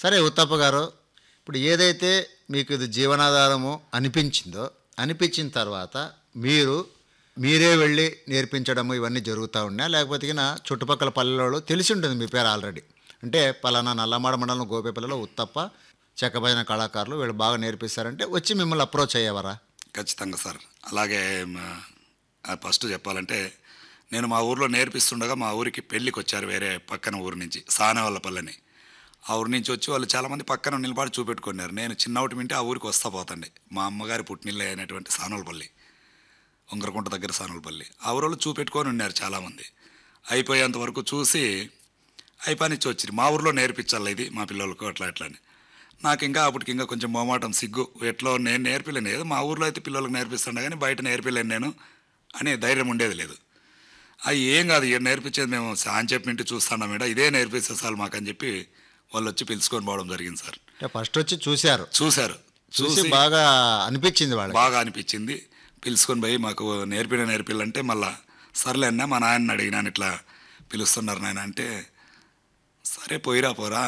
సరే ఉత్తప్ప గారు ఇప్పుడు ఏదైతే మీకు ఇది జీవనాధారము అనిపించిందో అనిపించిన తర్వాత మీరు మీరే వెళ్ళి నేర్పించడము ఇవన్నీ జరుగుతూ ఉన్నా లేకపోతే గిన చుట్టుపక్కల పల్లెలలో తెలిసి ఉంటుంది మీ పేరు ఆల్రెడీ అంటే పలానా నల్లమాడ మండలం గోపేపల్లిలో ఉత్తప్ప చెక్కబైన కళాకారులు వీళ్ళు బాగా నేర్పిస్తారంటే వచ్చి మిమ్మల్ని అప్రోచ్ అయ్యేవారా ఖచ్చితంగా సార్ అలాగే మా- ఆ ఫస్ట్ చెప్పాలంటే నేను మా ఊర్లో నేర్పిస్తుండగా మా ఊరికి పెళ్ళికి వచ్చారు వేరే పక్కన ఊరు నుంచి సానేవల్లపల్లని ఆ ఊరి నుంచి వచ్చి వాళ్ళు చాలామంది పక్కన నిలబడి చూపెట్టుకున్నారు నేను చిన్నవాటి వింటే ఆ ఊరికి వస్తా పోతండి మా అమ్మగారి పుట్టినిల్లు అయినటువంటి సానులపల్లి ఉంగరకుంట దగ్గర సానులపల్లి ఆ ఊరోళ్ళు చూపెట్టుకొని ఉన్నారు చాలామంది అయిపోయేంత వరకు చూసి అయిపోయినిచ్చి వచ్చింది మా ఊర్లో నేర్పించాలి ఇది మా పిల్లలకు అట్లా అట్లా అని నాకు ఇంకా అప్పటికి ఇంకా కొంచెం మొమాటం సిగ్గు ఎట్లో నేను నేర్పిలేను ఏదో మా ఊర్లో అయితే పిల్లలకు నేర్పిస్తాను కానీ బయట నేర్పిలేను నేను అని ధైర్యం ఉండేది లేదు అవి ఏం కాదు ఇక్కడ నేర్పించేది మేము అని చెప్పి ఇంటి చూస్తున్నాం మేడం ఇదే నేర్పిస్తే సార్ మాకు అని చెప్పి వాళ్ళు వచ్చి పిలుచుకొని పోవడం జరిగింది సార్ అంటే ఫస్ట్ వచ్చి చూశారు చూశారు చూసి చూసి బాగా అనిపించింది వాళ్ళకి బాగా అనిపించింది పిలుచుకొని పోయి మాకు నేర్పిన నేర్పిల్లంటే మళ్ళా సర్లే అన్న మా నాయన అడిగినాను ఇట్లా పిలుస్తున్నారు నాయన అంటే సరే పోయిరా పోరా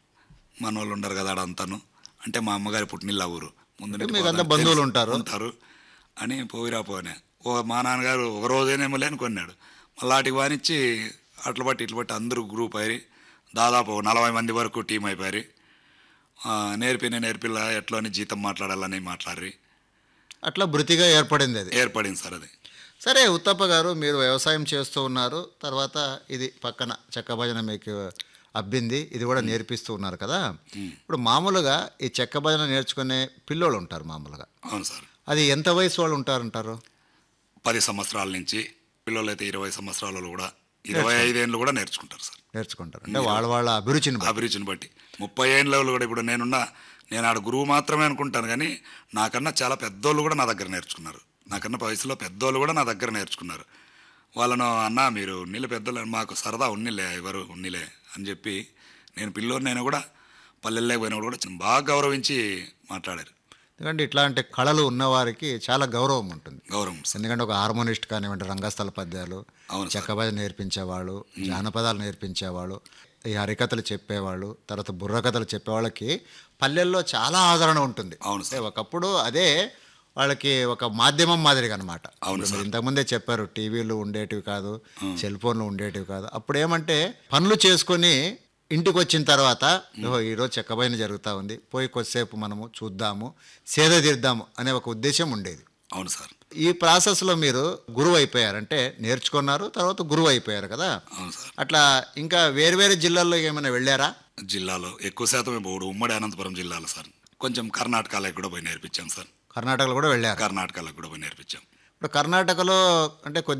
మన వాళ్ళు ఉండరు కదా ఆడ అంతాను అంటే మా అమ్మగారి పుట్టినిల్ల ఊరు ముందు నుంచి మీకు అంతా పోదాం. బంధువులు తెలుసు, ఉంటారు. ఉంటారు అని పోయిరా పోనే ఓ మా నాన్నగారు ఒక రోజేనేమో లేని కొన్నాడు మళ్ళీ వాటికి వానిచ్చి అట్ల బట్టి ఇట్ల బట్టి అందరూ గ్రూప్ అయ్యి దాదాపు నలభై మంది వరకు టీం అయిపోయారు ఆ, నేర్పిన నేర్పిల్ల ఎట్లా అని జీతం మాట్లాడాలని మాట్లాడి అట్లా బృతిగా ఏర్పడింది అది ఏర్పడింది సార్ అది సరే ఉత్తప్ప గారు మీరు వ్యవసాయం చేస్తూ ఉన్నారు తర్వాత ఇది పక్కన చెక్క భజన మీకు అబ్బింది ఇది కూడా నేర్పిస్తూ ఉన్నారు కదా ఇప్పుడు మామూలుగా ఈ చెక్క భజన నేర్చుకునే పిల్లోళ్ళు ఉంటారు మామూలుగా అవును సార్ అది ఎంత వయసు వాళ్ళు ఉంటారంటారు పది సంవత్సరాల నుంచి పిల్లలు అయితే ఇరవై సంవత్సరాల వాళ్ళు కూడా ఇరవై ఐదేళ్ళు కూడా నేర్చుకుంటారు సార్ నేర్చుకుంటారు అంటే వాళ్ళ వాళ్ళ అభిరుచిని బట్టి. అభిరుచిని బట్టి ముప్పై ఏళ్ళ వాళ్ళు కూడా ఇప్పుడు నేనున్న నేను ఆడ గురువు మాత్రమే అనుకుంటాను కానీ నాకన్నా చాలా పెద్దోళ్ళు కూడా నా దగ్గర నేర్చుకున్నారు నాకన్నా వయసులో పెద్దోళ్ళు కూడా నా దగ్గర నేర్చుకున్నారు వాళ్ళను అన్న మీరు ఉన్నిలే పెద్దలు మాకు సరదా ఉన్నిలే ఎవరు ఉన్నిలే అని చెప్పి నేను పిల్లోడినైనా కూడా పల్లెల్లోకి పోయినప్పుడు కూడా చిన్న బాగా గౌరవించి మాట్లాడారు ఎందుకంటే ఇట్లాంటి కళలు ఉన్నవారికి చాలా గౌరవం ఉంటుంది గౌరవం సార్ ఎందుకంటే ఒక హార్మోనిస్ట్ కానివ్వండి రంగస్థల పద్యాలు అవును సార్. చెక్క భజన నేర్పించేవాళ్ళు జానపదాలు నేర్పించేవాళ్ళు ఈ హరికథలు చెప్పేవాళ్ళు తర్వాత బుర్రకథలు చెప్పేవాళ్ళకి పల్లెల్లో చాలా ఆదరణ ఉంటుంది అవును సార్. అంటే ఒకప్పుడు అదే వాళ్ళకి ఒక మాధ్యమం మాదిరిగా అనమాట అవును సార్. ఇంతకుముందే చెప్పారు టీవీలు ఉండేటివి కాదు సెల్ ఫోన్లు ఉండేటివి కాదు అప్పుడు ఏమంటే పనులు చేసుకొని ఇంటికి వచ్చిన తర్వాత ఓహో ఈరోజు చెక్కబైన జరుగుతూ ఉంది పోయి కొద్దిసేపు మనము చూద్దాము సేద తీద్దాము అనే ఒక ఉద్దేశం ఉండేది అవును సార్ ఈ ప్రాసెస్లో మీరు గురువు అయిపోయారు అంటే నేర్చుకున్నారు తర్వాత గురువు అయిపోయారు కదా అవును సార్ అట్లా ఇంకా వేరు వేరే జిల్లాల్లో ఏమైనా వెళ్ళారా జిల్లాలో ఎక్కువ శాతం ఇప్పుడు ఉమ్మడి అనంతపురం జిల్లాలో సార్ కొంచెం కర్ణాటకలో కూడా పోయి నేర్పించాం సార్ కర్ణాటకలో కూడా వెళ్ళారు కర్ణాటకలో కూడా పోయి నేర్పించాం ఇప్పుడు కర్ణాటకలో అంటే కొద్ది